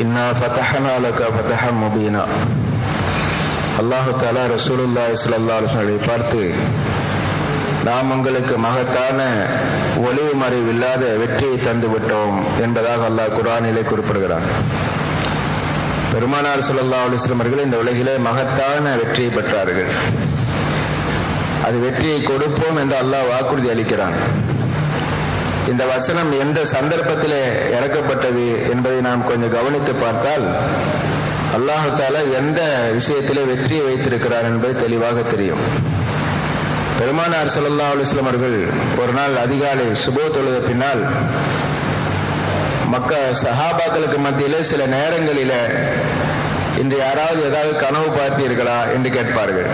இன்னா ஃபதஹனா லக ஃபதஹம் முபீனா அல்லாஹு தாலா ரசூலுல்லாஹி ஸல்லல்லாஹு அலைஹி வஸல்லம் பார்த்து நாம் உங்களுக்கு மகத்தான ஒளிவு மறைவு இல்லாத வெற்றியை தந்து விட்டோம் என்பதாக அல்லாஹ் குரானிலே குறிப்பிடுகிறான் பெருமானார் ஸல்லல்லாஹு அலைஹி வஸல்லம் அவர்கள் இந்த உலகிலே மகத்தான வெற்றியை பெற்றார்கள் அது வெற்றியை கொடுப்போம் என்று அல்லாஹ் வாக்குறுதி அளிக்கிறான் இந்த வசனம் எந்த சந்தர்ப்பத்திலே இறக்கப்பட்டது என்பதை நாம் கொஞ்சம் கவனித்து பார்த்தால் அல்லாஹு தாலா எந்த விஷயத்திலே வெற்றியை வைத்திருக்கிறார் என்பது தெளிவாக தெரியும் பெருமானார் சல்லா அலுவலம் அவர்கள் ஒரு நாள் அதிகாலை சுபோ தொழுத பின்னால் மக்க சஹாபாக்களுக்கு மத்தியிலே சில நேரங்களில இன்று யாராவது ஏதாவது கனவு பார்த்தீர்களா என்று கேட்பார்கள்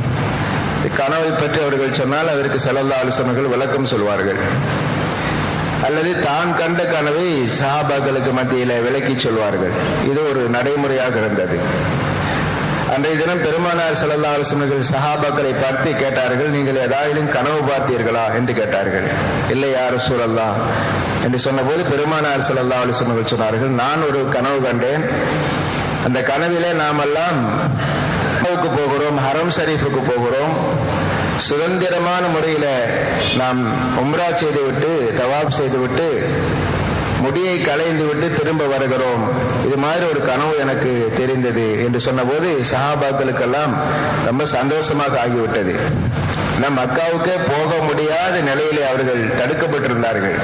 கனவை பற்றி அவர்கள் சொன்னால் அதற்கு செல்லல்லா அலுவலர்கள் விளக்கம் சொல்வார்கள் அல்லது தான் கண்ட கனவை சஹாபாக்களுக்கு மத்தியில விளக்கி சொல்வார்கள் இது ஒரு நடைமுறையாக இருந்தது அன்றைய தினம் பெருமானார் செல்லல்லா அலுவலர்கள் சஹாபாக்களை பார்த்து கேட்டார்கள் நீங்கள் ஏதாவது கனவு பார்த்தீர்களா என்று கேட்டார்கள் இல்லை யார் சூழல்லா என்று சொன்னபோது பெருமானார் செல்லல்லா அலுவலர்கள் சொன்னார்கள் நான் ஒரு கனவு கண்டேன் அந்த கனவிலே நாமெல்லாம் ஹரமுக்கு போகிறோம் ஹரம் ஷரீஃபுக்கு போகிறோம் சுதந்திரமான முறையில் நாம் உம்ரா செய்துவிட்டு தவாப் செய்துவிட்டு முடியை களைந்து விட்டு திரும்ப வருகிறோம் இது மாதிரி ஒரு கனவு எனக்கு தெரிந்தது என்று சொன்னபோது சஹாபாக்களுக்கெல்லாம் ரொம்ப சந்தோஷமாக ஆகிவிட்டது நம் மக்காவுக்கே போக முடியாத நிலையிலே அவர்கள் தடுக்கப்பட்டிருந்தார்கள்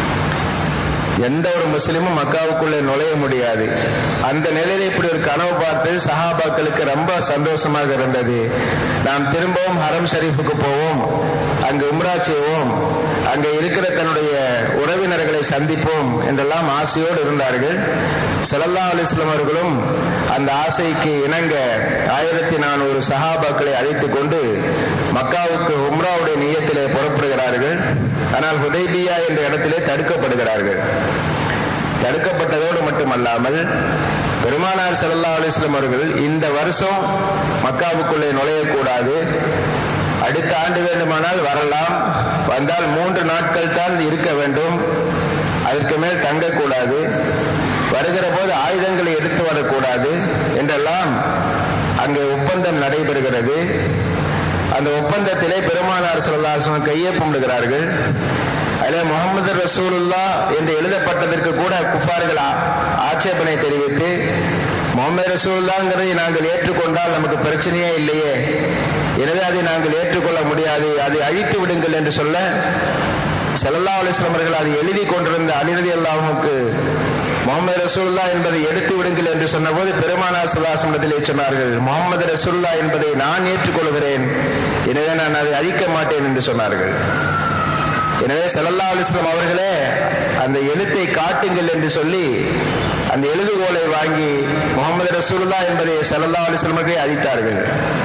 எந்த ஒரு முஸ்லீமும் மக்காவுக்குள்ளே நுழைய முடியாது அந்த நிலையில இப்படி ஒரு கனவு பார்த்து சஹாபாக்களுக்கு ரொம்ப சந்தோஷமாக இருந்தது நாம் திரும்பவும் ஹரம் ஷரீஃபுக்கு போவோம் அங்கு உம்ரா செய்வோம் அங்கே இருக்கிற தன்னுடைய உறவினர்களை சந்திப்போம் என்றெல்லாம் ஆசையோடு இருந்தார்கள் சலல்லா அலிஸ்லாம் அவர்களும் அந்த ஆசைக்கு இணங்க ஆயிரத்தி நானூறு சஹாபாக்களை அழைத்துக் கொண்டு மக்காவுக்கு உம்ராவுடைய நியத்திலே புறப்படுகிறார்கள் ஆனால் ஹுதைபியா என்ற இடத்திலே தடுக்கப்படுகிறார்கள் தடுக்கப்பட்டதோடு மட்டுமல்லாமல் பெருமானார் சல்லா அலிஸ்லாம் அவர்கள் இந்த வருஷம் மக்காவுக்குள்ளே நுழையக்கூடாது அடுத்த ஆண்டு வேண்டுமானால் வரலாம் வந்தால் மூன்று நாட்கள் தான் இருக்க வேண்டும் அதற்கு மேல் தங்கக்கூடாது வருகிற போது ஆயுதங்களை எடுத்து வரக்கூடாது என்றெல்லாம் அங்கே ஒப்பந்தம் நடைபெறுகிறது அந்த ஒப்பந்தத்திலே பெருமானார் சொல்லாசனம் கையொப்பமிடுகிறார்கள் அதில் முகமது ரசூலுல்லா என்று எழுதப்பட்டதற்கு கூட குஃபார்கள் ஆட்சேபனை தெரிவித்து முகமது ரசூல்லாங்கிறதை நாங்கள் ஏற்றுக்கொண்டால் நமக்கு பிரச்சனையே இல்லையே எனவே அதை நாங்கள் ஏற்றுக்கொள்ள முடியாது அதை அழித்து விடுங்கள் என்று சொல்ல செல்லல்லா அலிஸ்லாம் அவர்கள் அதை எழுதி கொண்டிருந்த அலிரதி அல்லாஹுக்கு முகமது ரசூல்லா என்பதை எடுத்து விடுங்கள் என்று சொன்னபோது பெருமானார் சுல்லாசனத்திலே சொன்னார்கள் முகமது ரசூல்லா என்பதை நான் ஏற்றுக்கொள்கிறேன் எனவே நான் அதை அழிக்க மாட்டேன் என்று சொன்னார்கள் எனவே செல்லல்லா அலிஸ்லாம் அவர்களே அந்த எழுத்தை காட்டுங்கள் என்று சொல்லி அந்த எழுதுகோலை வாங்கி முகமது ரசூல்லா என்பதை செல்லல்லா அலிஸ்லமர்களே அழித்தார்கள்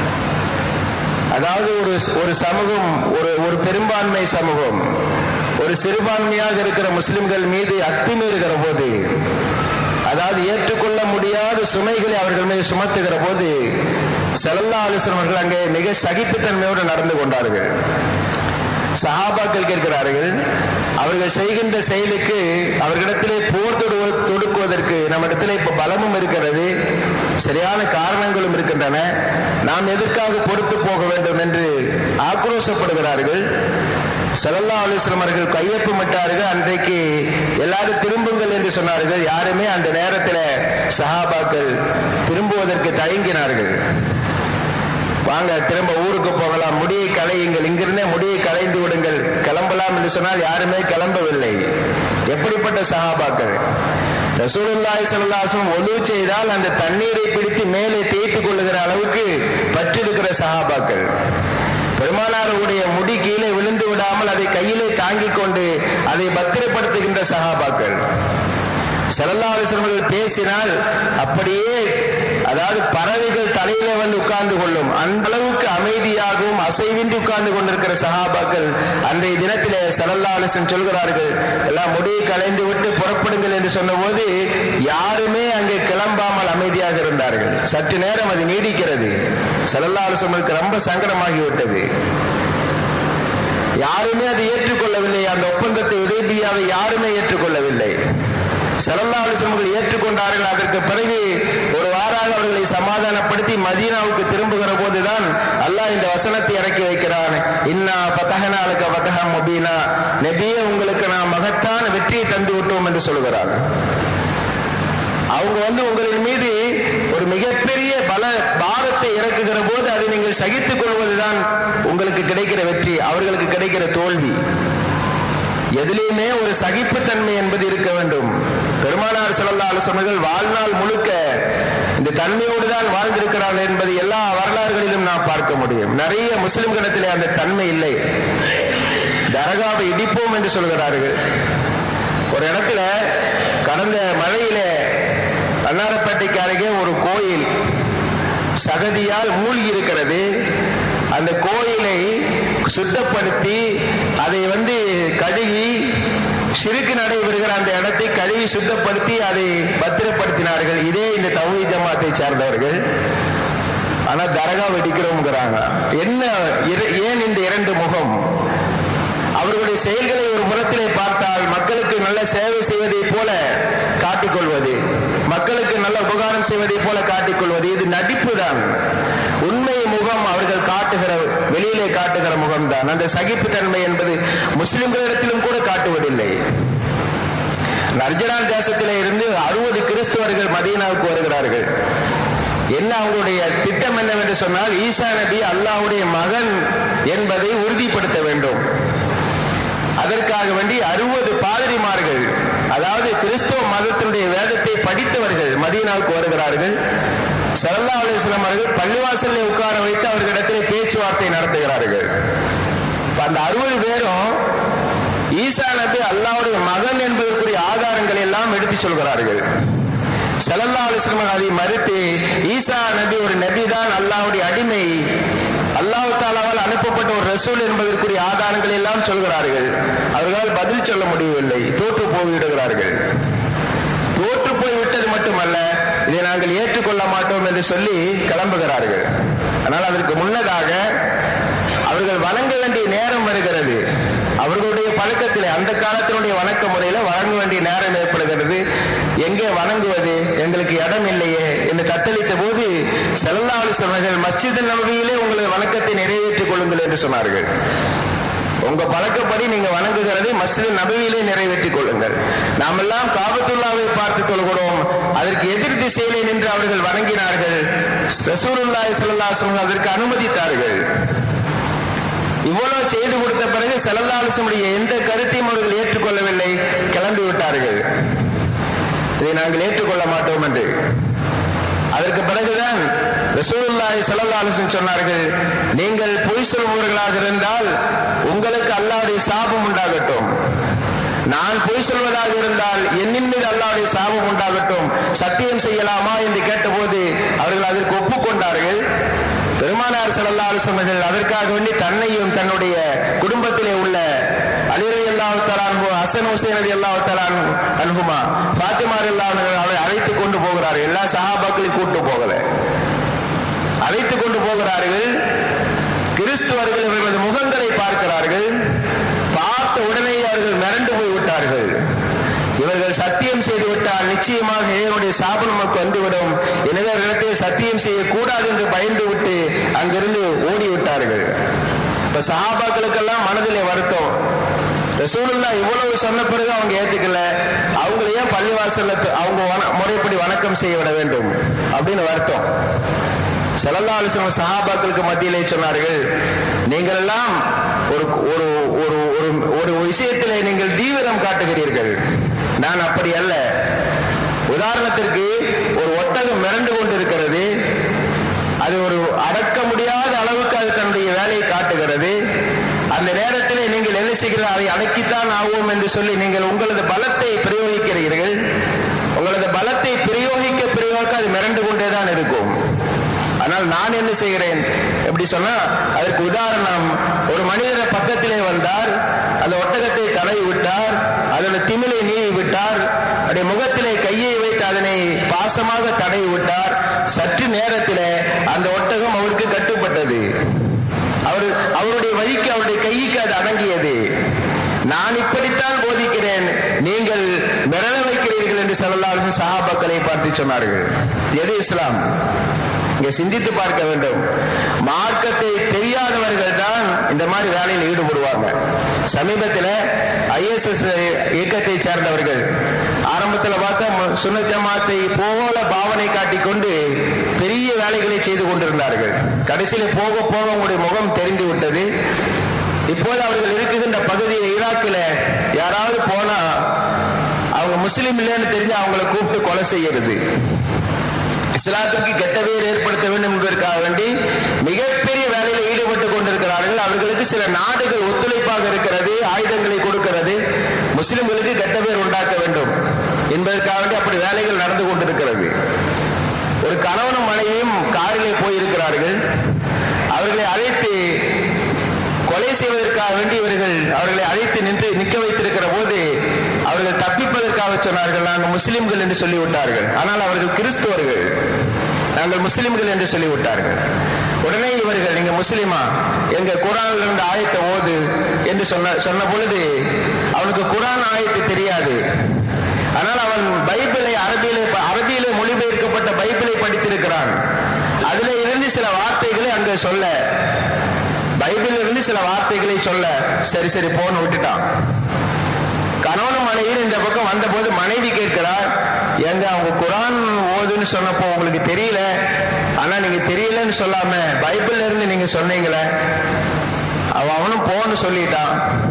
அதாவது ஒரு ஒரு சமூகம் ஒரு ஒரு பெரும்பான்மை சமூகம் ஒரு சிறுபான்மையாக இருக்கிற முஸ்லிம்கள் மீது அத்துமீறுகிற போது அதாவது ஏற்றுக்கொள்ள முடியாத சுமைகளை அவர்கள் மீது சுமத்துகிற போது செல்லல்லா அலிஸ்லமர்கள் அங்கே மிக சகிப்புத்தன்மையோடு நடந்து கொண்டார்கள் சஹாபாக்கள் கேட்கிறார்கள் அவர்கள் செய்கின்ற செயலுக்கு அவர்களிடத்திலே போர் தொடுக்குவதற்கு நம்மிடத்திலே இப்ப பலமும் இருக்கிறது சரியான காரணங்களும் இருக்கின்றன நாம் எதற்காக பொறுத்து போக வேண்டும் என்று ஆக்ரோஷப்படுகிறார்கள் செல்லல்லா அலிஸ்லம் அவர்கள் கையொப்பமிட்டார்கள் அன்றைக்கு எல்லாரும் திரும்புங்கள் என்று சொன்னார்கள் யாருமே அந்த நேரத்தில் சஹாபாக்கள் திரும்புவதற்கு தயங்கினார்கள் வாங்க திரும்ப ஊருக்கு போகலாம் முடியை களையுங்கள் இங்கிருந்தே முடியை களைந்து விடுங்கள் கிளம்பலாம் என்று சொன்னால் யாருமே கிளம்பவில்லை எப்படிப்பட்ட சகாபாக்கள் ரசூலுல்லாய் சல்லாசம் ஒலு செய்தால் அந்த தண்ணீரை பிடித்து மேலே தேய்த்துக் கொள்ளுகிற அளவுக்கு பற்றிருக்கிற சகாபாக்கள் பெருமானாருடைய முடி கீழே விழுந்து விடாமல் அதை கையிலே தாங்கிக் கொண்டு அதை பத்திரப்படுத்துகின்ற சகாபாக்கள் செல்லல்லா அலிஸ்லமர்கள் பேசினால் அப்படியே அதாவது பறவைகள் தலையில வந்து உட்கார்ந்து கொள்ளும் அந்த அளவுக்கு அமைதியாகவும் அசைவின்றி உட்கார்ந்து கொண்டிருக்கிற சகாபாக்கள் அன்றைய தினத்திலே செல்லல்லா அலிசன் சொல்கிறார்கள் எல்லாம் முடியை கலைந்து விட்டு புறப்படுங்கள் என்று சொன்னபோது யாருமே அங்கே கிளம்பாமல் அமைதியாக இருந்தார்கள் சற்று நேரம் அது நீடிக்கிறது செல்லல்லா அலிசமலுக்கு ரொம்ப சங்கடமாகிவிட்டது யாருமே அதை ஏற்றுக்கொள்ளவில்லை அந்த ஒப்பந்தத்தை உதவியாவை யாருமே ஏற்றுக்கொள்ளவில்லை செல்லல்லா அலிசமர்கள் ஏற்றுக்கொண்டார்கள் அதற்கு பிறகு ஒரு வாராக அவர்களை சமாதானப்படுத்தி மதீனாவுக்கு திரும்புகிற போதுதான் அல்லாஹ் இந்த வசனத்தை இறக்கி வைக்கிறான் இன்னா பத்தகனாலுக்க பத்தகா முபீனா நபியே உங்களுக்கு நாம் மகத்தான வெற்றியை தந்து விட்டோம் என்று சொல்கிறார் அவங்க வந்து உங்களின் மீது ஒரு மிகப்பெரிய பல பாரத்தை இறக்குகிற போது அதை நீங்கள் சகித்துக் கொள்வதுதான் உங்களுக்கு கிடைக்கிற வெற்றி அவர்களுக்கு கிடைக்கிற தோல்வி எதிலையுமே ஒரு சகிப்புத்தன்மை என்பது இருக்க வேண்டும் பெருமானார் செல்லல்லா அலுவலர்கள் வாழ்நாள் முழுக்க இந்த தன்மையோடு தான் வாழ்ந்திருக்கிறார்கள் என்பதை எல்லா வரலாறுகளிலும் நாம் பார்க்க முடியும் நிறைய முஸ்லிம்களிடத்திலே அந்த தன்மை இல்லை தரகாவை இடிப்போம் என்று சொல்கிறார்கள் ஒரு இடத்துல கடந்த மழையில அன்னாரப்பேட்டைக்கு அருகே ஒரு கோயில் சகதியால் மூழ்கி இருக்கிறது அந்த கோயிலை சுத்தப்படுத்தி அதை வந்து கழுகி சிறுக்கு நடைபெறுகிற அந்த இடத்தை கழுவி சுத்தப்படுத்தி அதை பத்திரப்படுத்தினார்கள் இதே இந்த தௌஹி ஜமாத்தை சார்ந்தவர்கள் ஆனா தரகா வெடிக்கிறோம்ங்கிறாங்க என்ன ஏன் இந்த இரண்டு முகம் அவர்களுடைய செயல்களை ஒரு புறத்திலே பார்த்தால் மக்களுக்கு நல்ல சேவை செய்வதை போல காட்டிக்கொள்வது மக்களுக்கு நல்ல உபகாரம் செய்வதை போல காட்டிக்கொள்வது இது நடிப்பு தான் உண்மை முகம் அவர்கள் காட்டுகிற வெளியிலே காட்டுகிற முகம் தான் அந்த சகிப்புத்தன்மை என்பது முஸ்லிம்களிடத்திலும் கூட காட்டுவதில்லை நர்ஜரான் தேசத்திலே இருந்து அறுபது கிறிஸ்துவர்கள் மதீனாவுக்கு வருகிறார்கள் என்ன அவங்களுடைய திட்டம் என்னவென்று சொன்னால் ஈசா நபி அல்லாவுடைய மகன் என்பதை உறுதிப்படுத்த வேண்டும் அதற்காக வேண்டி அறுபது பாதிரிமார்கள் அதாவது கிறிஸ்தவ மதத்தினுடைய வேதத்தை படித்தவர்கள் மதீனாவுக்கு வருகிறார்கள் சல்லா அலிஸ்லாம் அவர்கள் பள்ளிவாசலில் உட்கார வைத்து அவர்களிடத்திலே பேச்சுவார்த்தை நடத்துகிறார்கள் அந்த அறுபது பேரும் ஈசா நபி அல்லாவுடைய மகன் என்பதற்குரிய ஆதாரங்கள் எல்லாம் எடுத்து சொல்கிறார்கள் சல்லல்லா அலிஸ்லாம் அதை மறுத்து ஈசா நபி ஒரு நபி தான் அல்லாவுடைய அடிமை அல்லாஹு தாலாவால் அனுப்பப்பட்ட ஒரு ரசூல் என்பதற்குரிய ஆதாரங்கள் எல்லாம் சொல்கிறார்கள் அவர்களால் பதில் சொல்ல முடியவில்லை தோற்று போய்விடுகிறார்கள் தோற்று போய் விட்டது மட்டுமல்ல இதை நாங்கள் ஏற்றுக்கொள்ள மாட்டோம் என்று சொல்லி கிளம்புகிறார்கள் ஆனால் அதற்கு முன்னதாக அவர்கள் வணங்க வேண்டிய நேரம் வருகிறது அவர்களுடைய பழக்கத்திலே அந்த காலத்தினுடைய வணக்க முறையில வணங்க வேண்டிய நேரம் ஏற்படுகிறது எங்கே வணங்குவது எங்களுக்கு இடம் இல்லையே என்று தத்தளித்த போது செல்லல்லாவலி சொன்னார்கள் மஸ்ஜித் நபவியிலே உங்களது வணக்கத்தை நிறைவேற்றிக் கொள்ளுங்கள் என்று சொன்னார்கள் உங்க பழக்கப்படி நீங்க வணங்குகிறதை மஸ்ஜித் நபவியிலே நிறைவேற்றிக் கொள்ளுங்கள் நாமெல்லாம் காபத்துல்லாவை பார்த்து கொள்கிறோம் அதற்கு எதிர் திசையிலே நின்று அவர்கள் வணங்கினார்கள் ரசூலுல்லாஹி ஸல்லல்லாஹு அலைஹி வஸல்லம் அதற்கு அனுமதித்தார்கள் இவ்வளவு செய்து கொடுத்த பிறகு செலல்லாலிசமுடைய எந்த கருத்தையும் அவர்கள் ஏற்றுக்கொள்ளவில்லை கிளம்பி விட்டார்கள் இதை நாங்கள் ஏற்றுக்கொள்ள மாட்டோம் என்று அதற்கு பிறகுதான் ரசூலுல்லாஹி ஸல்லல்லாஹு அலைஹி வஸல்லம் சொன்னார்கள் நீங்கள் பொய் சொல்பவர்களாக இருந்தால் உங்களுக்கு அல்லாஹ்வுடைய சாபம் உண்டாகட்டும் நான் பொய் சொல்வதாக இருந்தால் என்னின் மீது அல்லாஹ்வுடைய சாபம் உண்டாகட்டும் சத்தியம் செய்யலாமா என்று கேட்டபோது அவர்கள் அதற்கு ஒப்புக்கொண்டார்கள் பெருமானார் ஸல்லல்லாஹு அலைஹி வஸல்லம் அதற்காக வேண்டி தன்னையும் தன்னுடைய குடும்பத்திலே உள்ள அலி ரலியல்லாஹு தஆலா அன்ஹு ஹசன் ஹுசைன் ரலியல்லாஹு தஆலா அன்ஹுமா ஃபாத்திமா ரலியல்லாஹு அவரை அழைத்து கொண்டு போகிறார்கள் எல்லா சஹாபாக்களையும் கூட்டு போகல அழைத்து கொண்டு போகிறார்கள் கிறிஸ்துவர்கள் இவர்களது முகங்களை பார்க்கிறார்கள் பார்த்த உடனே அவர்கள் மிரண்டு போய் விட்டார்கள் இவர்கள் சத்தியம் செய்து விட்டால் நிச்சயமாக இவனுடைய சாபம் நமக்கு வந்துவிடும் எனவே இடத்தை சத்தியம் செய்யக்கூடாது என்று பயந்து விட்டு அங்கிருந்து ஓடி விட்டார்கள் இப்ப சஹாபாக்களுக்கெல்லாம் மனதிலே வருத்தம் ரசூலுல்லா இவ்வளவு சொன்ன பிறகு அவங்க ஏத்துக்கல அவங்களை ஏன் பள்ளிவாசல்ல அவங்க முறைப்படி வணக்கம் செய்ய விட வேண்டும் அப்படின்னு வருத்தம் செலல்லா அலிஸ்லாம் சஹாபாக்களுக்கு மத்தியிலே சொன்னார்கள் நீங்கள் எல்லாம் ஒரு ஒரு ஒரு ஒரு ஒரு விஷயத்திலே நீங்கள் தீவிரம் காட்டுகிறீர்கள் நான் அப்படி அல்ல உதாரணத்திற்கு ஒரு ஒட்டகம் மிரண்டு கொண்டிருக்கிறது அது ஒரு அடக்க முடியாத அளவுக்கு அது தன்னுடைய வேலையை காட்டுகிறது அந்த நேரத்தில் நீங்கள் என்ன செய்கிறீர்கள் அதை அடக்கித்தான் ஆவோம் என்று சொல்லி நீங்கள் உங்களது பலத்தை பிரயோகிக்கிறீர்கள் உங்களது பலத்தை பிரயோகிக்க பிரயோகிக்க அது மிரண்டு கொண்டேதான் இருக்கும் ஆனால் நான் என்ன செய்கிறேன் எப்படி சொன்னா அதற்கு உதாரணம் ஒரு மனிதர் பக்கத்திலே வந்தார் அந்த ஒட்டகத்தை தடவி விட்டார் அதோட திமிலை நீவி விட்டார் அவருடைய முகத்திலே கையை வைத்து அதனை பாசமாக தடவி விட்டார் சற்று நேரத்தில் அந்த ஒட்டகம் அவருக்கு கட்டுப்பட்டது அவர் அவருடைய வழிக்கு அவருடைய கைக்கு அது அடங்கியது நான் இப்படித்தான் போதிக்கிறேன் நீங்கள் மிரள வைக்கிறீர்கள் என்று பார்த்து சொன்னார்கள் எது இஸ்லாம் இங்க சிந்தித்து பார்க்க வேண்டும் மார்க்கத்தை தெரியாதவர்கள் தான் இந்த மாதிரி வேலையில் ஈடுபடுவாங்க சமீபத்தில் ஐஎஸ்எஸ் இயக்கத்தை சேர்ந்தவர்கள் ஆரம்பத்தில் பார்த்தா சுன்ன ஜமாத்தை போல பாவனை காட்டிக்கொண்டு பெரிய வேலைகளை செய்து கொண்டிருந்தார்கள் கடைசியில் போக போக உங்களுடைய முகம் தெரிந்து விட்டது இப்போது அவர்கள் இருக்குகின்ற பகுதியில் ஈராக்கில் யாராவது போனா அவங்க முஸ்லீம் இல்லைன்னு தெரிஞ்சு அவங்கள கூப்பிட்டு கொலை செய்யறது இஸ்லாத்திற்கு கெட்ட பெயர் ஏற்படுத்த வேண்டும் என்பதற்காக வேண்டி மிகப்பெரிய வேலையில் ஈடுபட்டுக் கொண்டிருக்கிறார்கள் அவர்களுக்கு சில நாடுகள் ஒத்துழைப்பாக இருக்கிறது ஆயுதங்களை கொடுக்கிறது முஸ்லிம்களுக்கு கெட்ட பெயர் உண்டாக்க வேண்டும் என்பதற்காக வேண்டி அப்படி வேலைகள் நடந்து கொண்டிருக்கிறது ஒரு கணவனும் மனைவியும் காரிலே போயிருக்கிறார்கள் அவர்களை அழைத்து கொலை செய்வதற்காக வேண்டி இவர்கள் அவர்களை அழைத்து நின்று நிற்க வைத்திருக்கிற போது அவர்கள் தப்பிப்பதற்காக சொன்னார்கள் நாங்கள் முஸ்லிம்கள் என்று சொல்லிவிட்டார்கள் ஆனால் அவர்கள் கிறிஸ்துவர்கள் நாங்கள் முஸ்லிம்கள் என்று சொல்லிவிட்டார்கள் உடனே இவர்கள் நீங்க முஸ்லிமா எங்க குரான்ல இருந்த ஆயத்தை ஓது என்று சொன்ன சொன்ன பொழுது அவனுக்கு குரான் ஆயத்து தெரியாது ஆனால் அவன் பைபிளை அரபியிலே அரபியிலே மொழிபெயர்க்கப்பட்ட பைபிளை படித்திருக்கிறான் அதுல இருந்து சில வார்த்தைகளை அங்க சொல்ல பைபிள் இருந்து சில வார்த்தைகளை சொல்ல சரி சரி போன்னு விட்டுட்டான் கணவனும் மனைவியும் இந்த பக்கம் வந்தபோது மனைவி கேட்கிறார் எங்க அவங்க குரான் ஓதுன்னு சொன்னப்போ உங்களுக்கு தெரியல ஆனா நீங்க தெரியலன்னு சொல்லாம பைபிள்ல இருந்து நீங்க சொன்னீங்களே அவன் அவனும் போன்னு சொல்லிட்டான்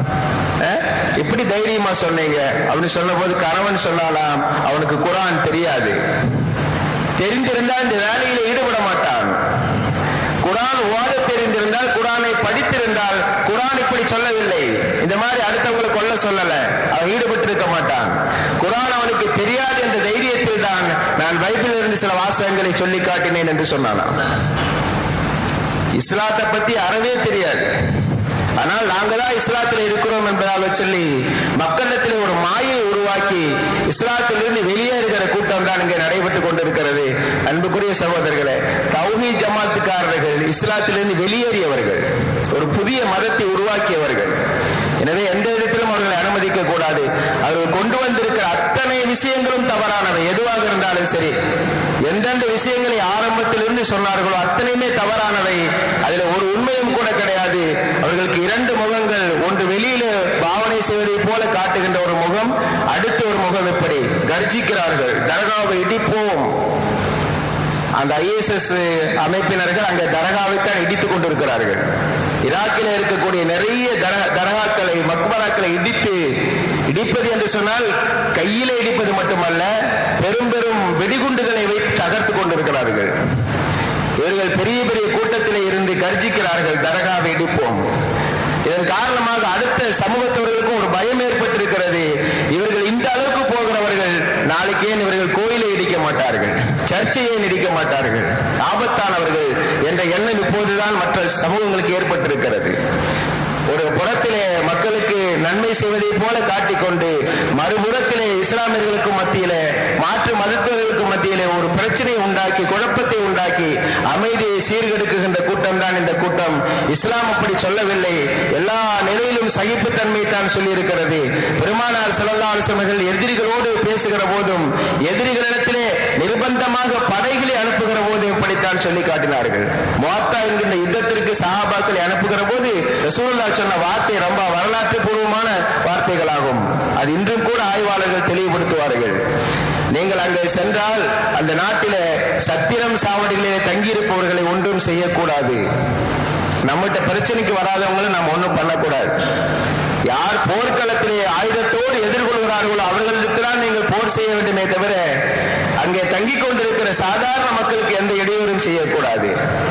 இப்படி தைரியமா சொன்னீங்க அப்படின்னு சொன்ன போது கணவன் சொன்னாலாம் அவனுக்கு குரான் தெரியாது தெரிந்திருந்தால் இந்த வேலையில ஈடுபட மாட்டான் குரான் ஓத தெரிந்திருந்தால் குரானை படித்திருந்தால் குரான் இப்படி சொல்லவில்லை இந்த மாதிரி அடுத்தவங்களை கொல்ல சொல்லல அவன் ஈடுபட்டிருக்க மாட்டான் குரான் அவனுக்கு தெரியாது என்ற தைரியத்தில் தான் நான் பைபிள் இருந்து சில வாசகங்களை சொல்லி காட்டினேன் என்று சொன்னானாம் இஸ்லாத்தை பத்தி அறவே தெரியாது ஆனால் நாங்க தான் இஸ்லாத்தில் இருக்கிறோம் என்பதாக சொல்லி மக்களிடத்தில் ஒரு மாயை உருவாக்கி இஸ்லாத்திலிருந்து வெளியேறுகிற கூட்டம் தான் இங்கே நடைபெற்றுக் கொண்டிருக்கிறது அன்புக்குரிய சகோதரர்களே தௌஹி ஜமாத்துக்காரர்கள் இஸ்லாத்திலிருந்து வெளியேறியவர்கள் ஒரு புதிய மதத்தை உருவாக்கியவர்கள் எனவே எந்த விதத்திலும் அவர்களை அனுமதிக்க கூடாது அவர்கள் கொண்டு வந்திருக்கிற அத்தனை விஷயங்களும் தவறானவை எதுவாக இருந்தாலும் சரி எந்தெந்த விஷயங்களை ஆரம்பத்திலிருந்து சொன்னார்களோ அத்தனையுமே தவறானவை அதுல ஒரு உண்மையும் கூட கிடையாது அவர்களுக்கு இரண்டு முகங்கள் ஒன்று வெளியில பாவனை செய்வதை போல காட்டுகின்ற ஒரு முகம் அடுத்த ஒரு முகம் எப்படி கர்ஜிக்கிறார்கள் தர்காவை இடிப்போம் அந்த ஐஎஸ்எஸ் அமைப்பினர்கள் அங்க தரகாவைத்தான் இடித்துக் கொண்டிருக்கிறார்கள் ஈராக்கில் இருக்கக்கூடிய நிறைய தரகாக்களை மக்பராக்களை இடித்து இடிப்பது என்று சொன்னால் கையில இடிப்பது மட்டுமல்ல பெரும் பெரும் வெடிகுண்டுகளை வைத்து தகர்த்து கொண்டிருக்கிறார்கள் இவர்கள் பெரிய பெரிய கூட்டத்திலே இருந்து கர்ஜிக்கிறார்கள் தரகாவை இடிப்போம் இதன் காரணமாக அடுத்த சமூகத்தவர்களுக்கும் ஒரு பயம் ஏற்பட்டிருக்கிறது இவர்கள் இந்த அளவுக்கு போகிறவர்கள் நாளைக்கு ஏன் இவர்கள் கோயிலை இடிக்க மாட்டார்கள் சர்ச்சையை இடிக்க மாட்டார்கள் ஆபத்தானவர்கள் என்ற எண்ணம் இப்போதுதான் மற்ற சமூகங்களுக்கு ஏற்பட்டிருக்கிறது ஒரு புறத்திலே மக்களுக்கு நன்மை செய்வதை போல காட்டிக்கொண்டு மறுபுறத்திலே இஸ்லாமியர்களுக்கு மத்தியிலே மாற்று மதத்தவர்களுக்கு மத்தியிலே ஒரு பிரச்சனையை உண்டாக்கி குழப்பத்தை உண்டாக்கி அமைதியை சீர்கெடுக்குகின்ற கூட்டம் தான் இந்த கூட்டம் இஸ்லாம் அப்படி சொல்லவில்லை எல்லா நிலையிலும் சகிப்புத்தன்மை தான் சொல்லியிருக்கிறது பெருமானார் செல்லல்லா அலுவலர்கள் எதிரிகளோடு பேசுகிற போதும் எதிரிகளிடத்திலே நிர்பந்தமாக படைகளை அனுப்புகிற போதும் இப்படித்தான் சொல்லி காட்டினார்கள் மோத்தா என்கின்ற யுத்தத்திற்கு சஹாபாக்களை அனுப்புகிற போது ரசூல்லா சொன்ன வார்த்தை ரொம்ப வரலாற்று பூர்வமான வார்த்தைகளாகும் அது இன்றும் கூட ஆய்வாளர்கள் தெளிவுபடுத்துவார்கள் நீங்கள் அங்கே சென்றால் அந்த நாட்டில சத்திரம் சாவடிகளிலே தங்கியிருப்பவர்களை ஒன்றும் செய்யக்கூடாது நம்மகிட்ட பிரச்சனைக்கு வராதவங்களை நம்ம ஒன்றும் பண்ணக்கூடாது யார் போர்க்களத்திலே ஆயுதத்தோடு எதிர்கொள்கிறார்களோ அவர்களுக்கு தான் நீங்கள் போர் செய்ய வேண்டுமே தவிர அங்கே தங்கிக் கொண்டிருக்கிற சாதாரண மக்களுக்கு எந்த இடையூறும் செய்யக்கூடாது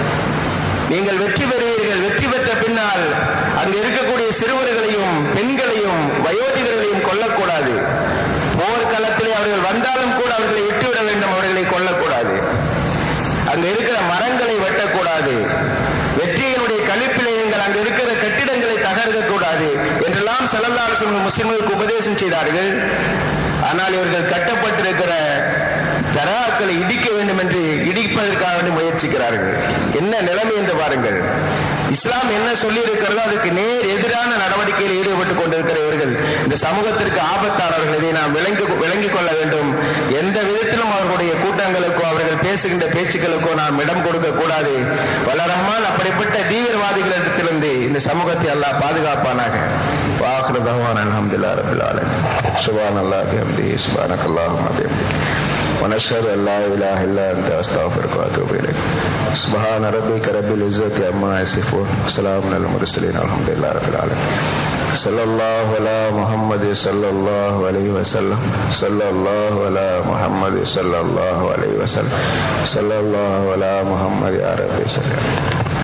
நீங்கள் வெற்றி பெறுவீர்கள் வெற்றி பெற்ற பின்னால் அங்கு இருக்கக்கூடிய சிறுவர்களையும் பெண்களையும் வயோதிகர்களையும் கொல்லக்கூடாது போர்க்களத்திலே அவர்கள் வந்தாலும் கூட அவர்களை விட்டுவிட வேண்டும் அவர்களை கொல்லக்கூடாது அங்கு இருக்கிற மரங்களை வெட்டக்கூடாது வெற்றியினுடைய கழிப்பிலே நீங்கள் அங்கு இருக்கிற கட்டிடங்களை தகர்க்கக்கூடாது என்றெல்லாம் செல்லல்லாரசு முஸ்லிம்களுக்கு உபதேசம் செய்தார்கள் ஆனால் இவர்கள் கட்டப்பட்டிருக்கிற தராக்களை இடிக்க வேண்டும் என்று இடிப்பதற்காக வேண்டி முயற்சிக்கிறார்கள் என்ன நிலைமை என்று பாருங்கள் இஸ்லாம் என்ன சொல்லி இருக்கிறதோ அதுக்கு நேர் எதிரான நடவடிக்கையில் ஈடுபட்டுக் கொண்டிருக்கிற இவர்கள் இந்த சமூகத்திற்கு ஆபத்தானவர்கள் இதை நாம் விளங்கி விளங்கிக் கொள்ள வேண்டும் எந்த விதத்திலும் அவர்களுடைய கூட்டங்களுக்கோ அவர்கள் பேசுகின்ற பேச்சுக்களுக்கோ நாம் இடம் கொடுக்க கூடாது வல்ல ரஹ்மான் அப்படிப்பட்ட தீவிரவாதிகளிடத்திலிருந்து இந்த சமூகத்தை அல்லாஹ் பாதுகாப்பானாக வாஹ்ரு தவான் அல்ஹம்துலில்லாஹி ரப்பில் ஆலமீன் சுப்ஹானல்லாஹி வபிஹம்திஹி சுப்ஹானக்கல்லாஹும்ம வபிஹம்திக ونشهد ان لا اله الا انت استغفرك واتوب اليك سبحان ربك رب العزه عما يصفون وسلام على المرسلين الحمد لله رب العالمين صلى الله على محمد صلى الله عليه وسلم صلى الله على محمد صلى الله عليه وسلم صلى الله على محمد يا رب وسلم